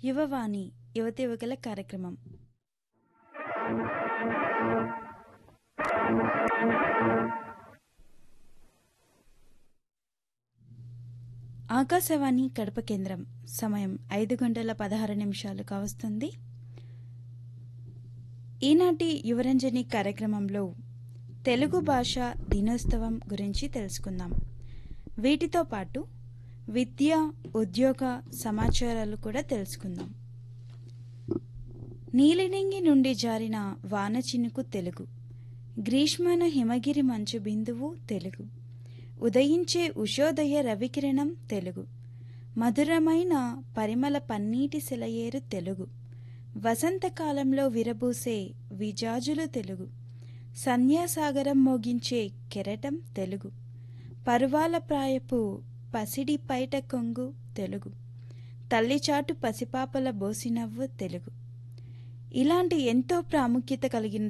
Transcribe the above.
యువవాణి యువతి యువకుల కార్యక్రమం ఆకాశవాణి కడప కేంద్రం సమయం ఐదు గంటల పదహారు నిమిషాలు కావస్తుంది ఈనాటి యువరంజని కార్యక్రమంలో తెలుగు భాష దినోత్సవం గురించి తెలుసుకుందాం వీటితో పాటు విద్య ఉద్యోగ సమాచారాలు కూడా తెలుసుకుందాం నీలినింగి నుండి జారిన వాన చినుకు తెలుగు గ్రీష్మన హిమగిరి మంచు బిందువు తెలుగు ఉదయించే ఉషోదయ రవికిరణం తెలుగు మధురమైన పరిమళ పన్నీటి సెలయేరు తెలుగు వసంతకాలంలో విరబూసే విజాజులు తెలుగు సంధ్యాసాగరం మోగించే కెరటం తెలుగు పరువాల ప్రాయపు పసిడి పైట కొంగు తెలుగు తల్లిచాటు పసిపాపల బోసినవ్వు తెలుగు ఇలాంటి ఎంతో ప్రాముఖ్యత కలిగిన